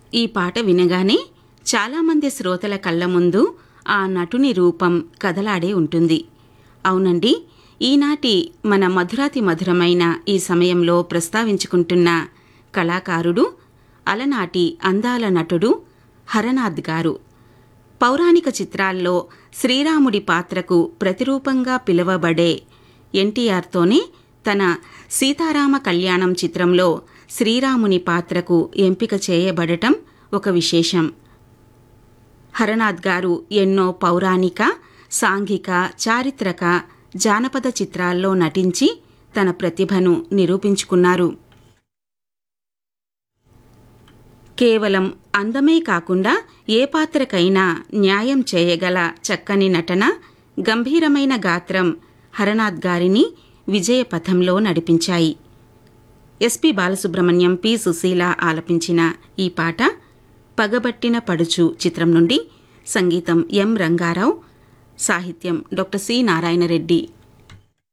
ఈ పాట వినగానే చాలామంది శ్రోతల కళ్ళ ముందు ఆ నటుని రూపం కదలాడే ఉంటుంది అవునండి ఈనాటి మన మధురాతి మధురమైన ఈ సమయంలో ప్రస్తావించుకుంటున్న కళాకారుడు అలనాటి అందాల నటుడు హరనాథ్ గారు పౌరాణిక చిత్రాల్లో శ్రీరాముడి పాత్రకు ప్రతిరూపంగా పిలువబడే ఎన్టీఆర్తోనే తన సీతారామ కళ్యాణం చిత్రంలో శ్రీరాముని పాత్రకు ఎంపిక చేయబడటం ఒక విశేషం హరనాథ్ గారు ఎన్నో పౌరాణిక సాంఘిక చారిత్రక జానపద చిత్రాల్లో నటించి తన ప్రతిభను నిరూపించుకున్నారు కేవలం అందమే కాకుండా ఏ పాత్రకైనా న్యాయం చేయగల చక్కని నటన గంభీరమైన గాత్రం హరనాథ్ గారిని విజయపథంలో నడిపించాయి ఎస్పి బాలసుబ్రహ్మణ్యం పి సుశీల ఆలపించిన ఈ పాట పగబట్టిన పడుచు చిత్రం నుండి సంగీతం ఎం రంగారావు సాహిత్యం డాక్టర్ సి నారాయణరెడ్డి